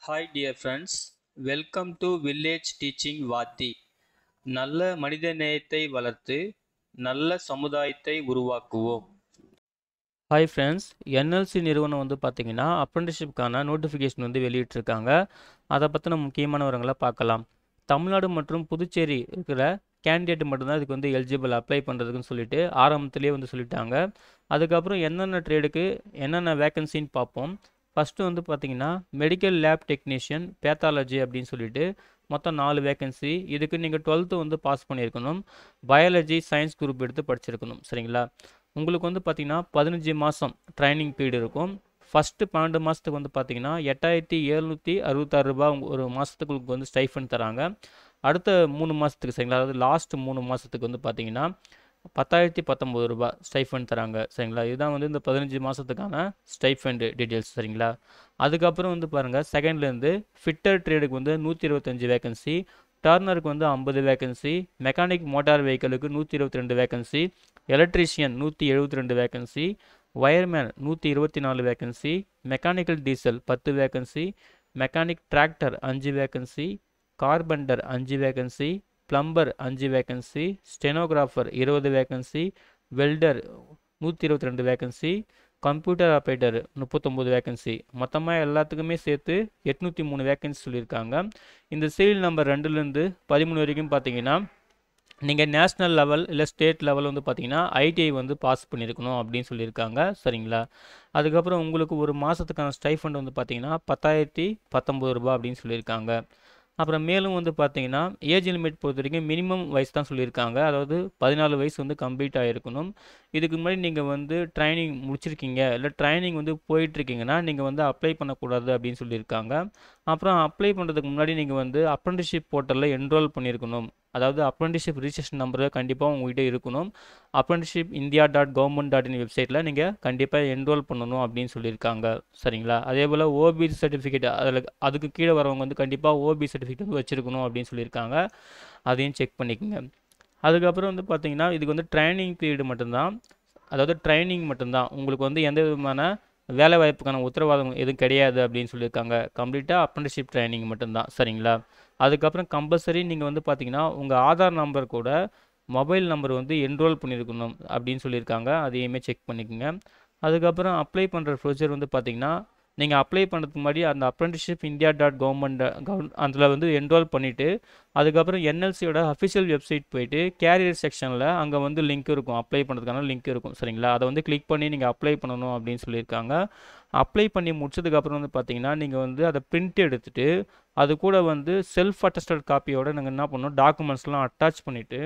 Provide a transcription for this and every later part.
hi dear friends welcome to village teaching வாத்தி நல்ல மனித நேயத்தை வளர்த்து நல்ல சமுதாயத்தை உருவாக்குவோம் ஹாய் ஃப்ரெண்ட்ஸ் என்எல்சி நிறுவனம் வந்து பார்த்தீங்கன்னா அப்ரெண்டிஷிப்கான நோட்டிஃபிகேஷன் வந்து வெளியிட்டிருக்காங்க அதை பற்றின முக்கியமான விவரங்களை பார்க்கலாம் தமிழ்நாடு மற்றும் புதுச்சேரி இருக்கிற கேண்டிடேட் மட்டும்தான் இதுக்கு வந்து எலிஜிபிள் அப்ளை பண்ணுறதுக்குன்னு சொல்லிட்டு ஆரம்பத்திலே வந்து சொல்லிட்டாங்க அதுக்கப்புறம் என்னென்ன ட்ரேடுக்கு என்னென்ன வேக்கன்சின்னு பார்ப்போம் ஃபஸ்ட்டு வந்து பார்த்தீங்கன்னா மெடிக்கல் லேப் டெக்னீஷியன் பேத்தாலஜி அப்படின்னு சொல்லிட்டு மொத்தம் நாலு வேகன்சி இதுக்கு நீங்கள் டுவெல்த்து வந்து பாஸ் பண்ணியிருக்கணும் பயாலஜி சயின்ஸ் குரூப் எடுத்து படிச்சிருக்கணும் சரிங்களா உங்களுக்கு வந்து பார்த்தீங்கன்னா பதினஞ்சு மாதம் ட்ரைனிங் பீரியட் இருக்கும் ஃபஸ்ட்டு பன்னெண்டு மாதத்துக்கு வந்து பார்த்தீங்கன்னா எட்டாயிரத்தி எழுநூற்றி அறுபத்தாறு ரூபா ஒரு மாதத்துக்கு உங்களுக்கு வந்து ஸ்டைஃபன் தராங்க அடுத்த மூணு மாதத்துக்கு சரிங்களா அதாவது லாஸ்ட் மூணு மாதத்துக்கு வந்து பார்த்தீங்கன்னா பத்தாயிரத்தி பத்தொம்பது ரூபா ஸ்டைஃபண்ட் தராங்க சரிங்களா இதுதான் வந்து இந்த பதினஞ்சு மாதத்துக்கான ஸ்டைஃபண்ட் டீட்டெயில்ஸ் சரிங்களா அதுக்கப்புறம் வந்து பாருங்கள் செகண்ட்லேருந்து ஃபிட்டர் ட்ரேடுக்கு வந்து நூற்றி இருபத்தஞ்சி வேகன்சி டர்னருக்கு வந்து ஐம்பது வேகன்சி மெக்கானிக் மோட்டார் வெஹிக்கிளுக்கு நூற்றி இருபத்தி ரெண்டு வேகன்சி எலக்ட்ரீஷியன் நூற்றி எழுபத்தி ரெண்டு வேகன்சி ஒயர்மேன் நூற்றி இருபத்தி நாலு வேகன்சி மெக்கானிக்கல் டீசல் பத்து வேகன்சி மெக்கானிக் டிராக்டர் அஞ்சு வேகன்சி கார்பெண்டர் அஞ்சு வேகன்சி பிளம்பர் அஞ்சு வேகன்சி ஸ்டெனோகிராஃபர் இருபது வேகன்சி வெல்டர் நூற்றி இருபத்தி ரெண்டு வேகன்சி கம்ப்யூட்டர் ஆப்ரேட்டர் முப்பத்தொம்போது வேகன்சி மொத்தமாக எல்லாத்துக்குமே சேர்த்து எட்நூற்றி மூணு வேகன்சி சொல்லியிருக்காங்க இந்த சீரியல் நம்பர் ரெண்டுலேருந்து பதிமூணு வரைக்கும் பார்த்தீங்கன்னா நீங்கள் நேஷ்னல் லெவல் இல்லை ஸ்டேட் லெவல் வந்து பார்த்தீங்கன்னா ஐடிஐ வந்து பாஸ் பண்ணியிருக்கணும் அப்படின்னு சொல்லியிருக்காங்க சரிங்களா அதுக்கப்புறம் உங்களுக்கு ஒரு மாதத்துக்கான ஸ்டைஃபண்ட் வந்து பார்த்தீங்கன்னா பத்தாயிரத்தி பத்தொம்பது ரூபா அப்படின்னு சொல்லியிருக்காங்க அப்புறம் மேலும் வந்து பார்த்தீங்கன்னா ஏஜ் லிமிட் பொறுத்த வரைக்கும் மினிமம் வயசு தான் சொல்லியிருக்காங்க அதாவது பதினாலு வயசு வந்து கம்ப்ளீட் ஆகிருக்கணும் இதுக்கு முன்னாடி நீங்கள் வந்து ட்ரைனிங் முடிச்சிருக்கீங்க இல்லை ட்ரைனிங் வந்து போயிட்டுருக்கீங்கன்னா நீங்கள் வந்து அப்ளை பண்ணக்கூடாது அப்படின்னு சொல்லியிருக்காங்க அப்புறம் அப்ளை பண்ணுறதுக்கு முன்னாடி நீங்கள் வந்து அப்ரெண்டிஷிப் போர்ட்டலில் என்ரோல் பண்ணியிருக்கணும் அதாவது அப்ரெண்டிஷிப் ரிஜிஸ்ட்ரேஷன் நம்பர் கண்டிப்பாக உங்கள்கிட்ட இருக்கணும் apprenticeship India dot government dot in வெப்சைட்டில் நீங்கள் கண்டிப்பாக என்ரோல் பண்ணணும் அப்படின்னு சொல்லியிருக்காங்க சரிங்களா அதே போல் ஓபி சர்டிஃபிகேட் அதில் அதுக்கு கீழே வரவங்க வந்து கண்டிப்பாக ஓபி சர்டிஃபிகேட் வந்து வச்சுருக்கணும் அப்படின்னு சொல்லியிருக்காங்க அதையும் செக் பண்ணிக்கோங்க அதுக்கப்புறம் வந்து பார்த்தீங்கன்னா இதுக்கு வந்து ட்ரைனிங் பீரியடு மட்டும்தான் அதாவது ட்ரைனிங் மட்டும்தான் உங்களுக்கு வந்து எந்த விதமான வேலை வாய்ப்புக்கான உத்தரவாதம் எதுவும் கிடையாது அப்படின்னு சொல்லியிருக்காங்க கம்ப்ளீட்டாக அப்ரெண்டிஷிப் ட்ரைனிங் மட்டும்தான் சரிங்களா அதுக்கப்புறம் கம்பல்சரி நீங்கள் வந்து பார்த்தீங்கன்னா உங்கள் ஆதார் நம்பர் கூட மொபைல் நம்பர் வந்து என்ரோல் பண்ணியிருக்கணும் அப்படின்னு சொல்லியிருக்காங்க அதையுமே செக் பண்ணிக்கோங்க அதுக்கப்புறம் அப்ளை பண்ணுற ப்ரொசீஜர் வந்து பார்த்தீங்கன்னா நீங்கள் அப்ளை பண்ணுறதுக்கு முன்னாடி அந்த apprenticeship India dot government govern அதில் வந்து என்ரோல் பண்ணிவிட்டு அதுக்கப்புறம் என்எல்சியோட அஃபிஷியல் வெப்சைட் போயிட்டு கேரியர் செக்ஷனில் அங்கே வந்து லிங்க் இருக்கும் அப்ளை பண்ணுறதுக்கான லிங்க் இருக்கும் சரிங்களா அதை வந்து கிளிக் பண்ணி நீங்கள் அப்ளை பண்ணணும் அப்படின்னு சொல்லியிருக்காங்க அப்ளை பண்ணி முடிச்சதுக்கப்புறம் வந்து பார்த்தீங்கன்னா நீங்கள் வந்து அதை பிரிண்ட் எடுத்துகிட்டு அது கூட வந்து செல்ஃப் அட்டஸ்டட் காப்பியோட நாங்கள் என்ன பண்ணணும் டாக்குமெண்ட்ஸ்லாம் அட்டாச் பண்ணிவிட்டு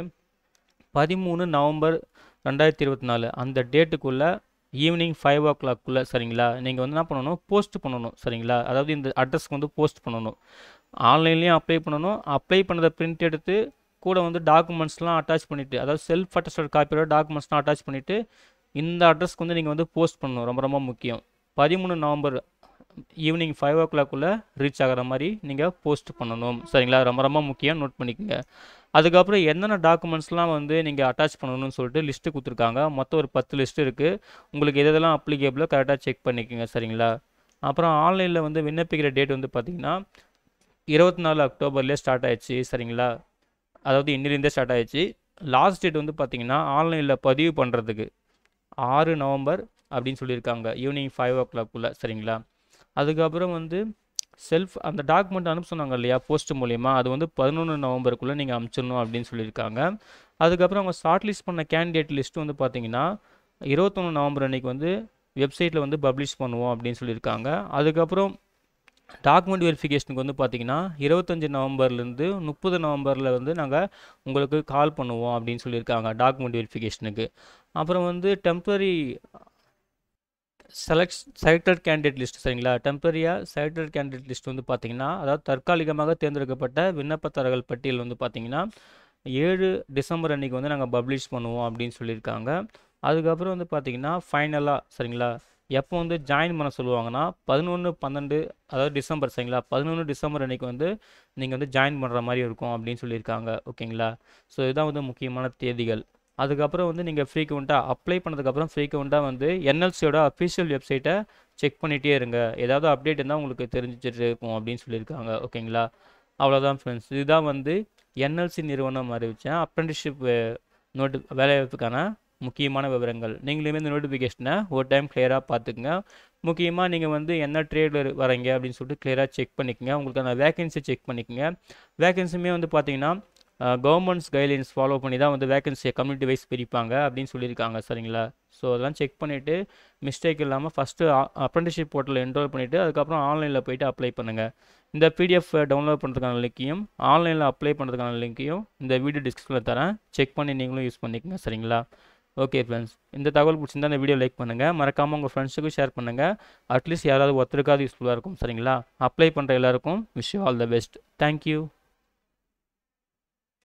பதிமூணு நவம்பர் ரெண்டாயிரத்தி இருபத்தி நாலு அந்த டேட்டுக்குள்ளே ஈவினிங் ஃபைவ் ஓ கிளாக்குள்ளே சரிங்களா நீங்கள் வந்து என்ன பண்ணணும் போஸ்ட் பண்ணணும் சரிங்களா அதாவது இந்த அட்ரஸ்க்கு வந்து போஸ்ட் பண்ணணும் ஆன்லைன்லேயும் அப்ளை பண்ணணும் அப்ளை பண்ணதை பிரிண்ட் எடுத்து கூட வந்து டாக்குமெண்ட்ஸ்லாம் அட்டாச் பண்ணிவிட்டு அதாவது செல்ஃப் அட்டஸ்டட் காப்பியோட டாக்குமெண்ட்ஸ்லாம் அட்டாச் பண்ணிவிட்டு இந்த அட்ரஸ்க்கு வந்து நீங்கள் வந்து போஸ்ட் பண்ணணும் ரொம்ப ரொம்ப முக்கியம் பதிமூணு நவம்பர் ஈவினிங் ஃபைவ் ஓ கிளாக்குள்ளே ரீச் ஆகிற மாதிரி நீங்கள் போஸ்ட் பண்ணணும் சரிங்களா ரொம்ப ரொம்ப முக்கியம் நோட் பண்ணிக்கோங்க அதுக்கப்புறம் என்னென்ன டாக்குமெண்ட்ஸ்லாம் வந்து நீங்கள் அட்டாச் பண்ணணும்னு சொல்லிட்டு லிஸ்ட்டு கொடுத்துருக்காங்க மொத்தம் ஒரு பத்து லிஸ்ட் இருக்குது உங்களுக்கு எது எதெல்லாம் அப்ளிகேபிளோ கரெக்டாக செக் பண்ணிக்கோங்க சரிங்களா அப்புறம் ஆன்லைனில் வந்து விண்ணப்பிக்கிற டேட் வந்து பார்த்திங்கன்னா இருபத்தி நாலு அக்டோபர்லேயே ஸ்டார்ட் ஆயிடுச்சு சரிங்களா அதாவது இன்னிலேருந்தே ஸ்டார்ட் ஆயிடுச்சு லாஸ்ட் டேட் வந்து பார்த்திங்கன்னா ஆன்லைனில் பதிவு பண்ணுறதுக்கு ஆறு நவம்பர் அப்படின்னு சொல்லியிருக்காங்க ஈவினிங் ஃபைவ் ஓ கிளாக்குள்ளே சரிங்களா அதுக்கப்புறம் வந்து செல்ஃப் அந்த டாக்குமெண்ட் அனுப்ப சொன்னாங்க இல்லையா போஸ்ட் மூலியமாக அது வந்து பதினொன்று நவம்பருக்குள்ளே நீங்கள் அனுப்பிச்சிடணும் அப்படின்னு சொல்லியிருக்காங்க அதுக்கப்புறம் அவங்க ஷார்ட் லிஸ்ட் பண்ண கேண்டிடேட் லிஸ்ட்டு வந்து பார்த்தீங்கன்னா இருபத்தொன்று நவம்பர் அன்றைக்கி வந்து வெப்சைட்டில் வந்து பப்ளிஷ் பண்ணுவோம் அப்படின்னு சொல்லியிருக்காங்க அதுக்கப்புறம் டாக்குமெண்ட் வெரிஃபிகேஷனுக்கு வந்து பார்த்தீங்கன்னா இருபத்தஞ்சி நவம்பர்லேருந்து முப்பது நவம்பரில் வந்து நாங்கள் உங்களுக்கு கால் பண்ணுவோம் அப்படின்னு சொல்லியிருக்காங்க டாக்குமெண்ட் வெரிஃபிகேஷனுக்கு அப்புறம் வந்து temporary select selected candidate list சரிங்களா டெம்பரரியாக செலக்டட் கேண்டிடேட் லிஸ்ட் வந்து பார்த்தீங்கன்னா அதாவது தற்காலிகமாக தேர்ந்தெடுக்கப்பட்ட விண்ணப்பதாரர்கள் பட்டியல் வந்து பார்த்தீங்கன்னா ஏழு டிசம்பர் அன்றைக்கி வந்து நாங்கள் பப்ளிஷ் பண்ணுவோம் அப்படின்னு சொல்லியிருக்காங்க அதுக்கப்புறம் வந்து பார்த்தீங்கன்னா ஃபைனலாக சரிங்களா எப்போ வந்து ஜாயின் பண்ண சொல்லுவாங்கன்னா பதினொன்று பன்னெண்டு அதாவது டிசம்பர் சரிங்களா பதினொன்று டிசம்பர் அன்றைக்கி வந்து நீங்கள் வந்து ஜாயின் பண்ணுற மாதிரி இருக்கும் அப்படின்னு சொல்லியிருக்காங்க ஓகேங்களா ஸோ இதுதான் வந்து முக்கியமான தேதிகள் அதுக்கப்புறம் வந்து நீங்கள் ஃப்ரீக்வெண்ட்டாக அப்ளை பண்ணதுக்கப்புறம் ஃப்ரீக்வெண்ட்டாக வந்து என்எல்சியோட அஃபிஷியல் வெப்சைட்டை செக் பண்ணிகிட்டே இருங்க ஏதாவது அப்டேட் இருந்தால் உங்களுக்கு தெரிஞ்சிட்டு இருக்கும் அப்படின்னு சொல்லியிருக்காங்க ஓகேங்களா அவ்வளோதான் ஃப்ரெண்ட்ஸ் இதுதான் வந்து என்எல்சி நிறுவனம் அறிவித்தேன் அப்ரெண்டிஸ்ஷிப் நோட்டு வேலைவாய்ப்புக்கான முக்கியமான விவரங்கள் நீங்களுமே இந்த நோட்டிஃபிகேஷனை ஒரு டைம் கிளியராக பார்த்துக்குங்க முக்கியமாக நீங்கள் வந்து என்ன ட்ரேடில் வரீங்க அப்படின்னு சொல்லிட்டு கிளியராக செக் பண்ணிக்கோங்க உங்களுக்கான வேகன்சி செக் பண்ணிக்கோங்க வேகன்சியுமே வந்து பார்த்தீங்கன்னா கவர்மெண்ட்ஸ் கைட்லைன்ஸ் ஃபாலோ பண்ணி தான் வந்து வேகன்சியை கம்யூனிட்டி வைஸ் பிரிப்பாங்க அப்படின்னு சொல்லியிருக்காங்க சரிங்களா ஸோ அதெல்லாம் செக் பண்ணிவிட்டு மிஸ்டேக் இல்லாமல் ஃபஸ்ட்டு அப்ரெண்டிஸ்ஷிப் போர்ட்டலில் என்ரோல் பண்ணிவிட்டு அதுக்கப்புறம் ஆன்லைனில் போயிட்டு அப்ளை பண்ணுங்கள் இந்த பிடிஎஃப் டவுன்லோட் பண்ணுறதுக்கான லிங்க்கையும் ஆன்லைனில் அப்ளை பண்ணுறதுக்கான லிங்க்கையும் இந்த வீடியோ டிஸ்கிரிப்ஷனில் தரேன் செக் பண்ணி நீங்களும் யூஸ் பண்ணிக்கோங்க சரிங்களா ஓகே ஃப்ரெண்ட்ஸ் இந்த தகவல் பிடிச்சிருந்தா இந்த வீடியோ லைக் பண்ணுங்கள் மறக்காமல் உங்கள் ஃப்ரெண்ட்ஸுக்கும் ஷேர் பண்ணுங்கள் அட்லீஸ்ட் யாராவது ஒருத்தருக்காவது யூஸ்ஃபுல்லாக இருக்கும் சரிங்களா அப்ளை பண்ணுற எல்லாருக்கும் wish all the best thank you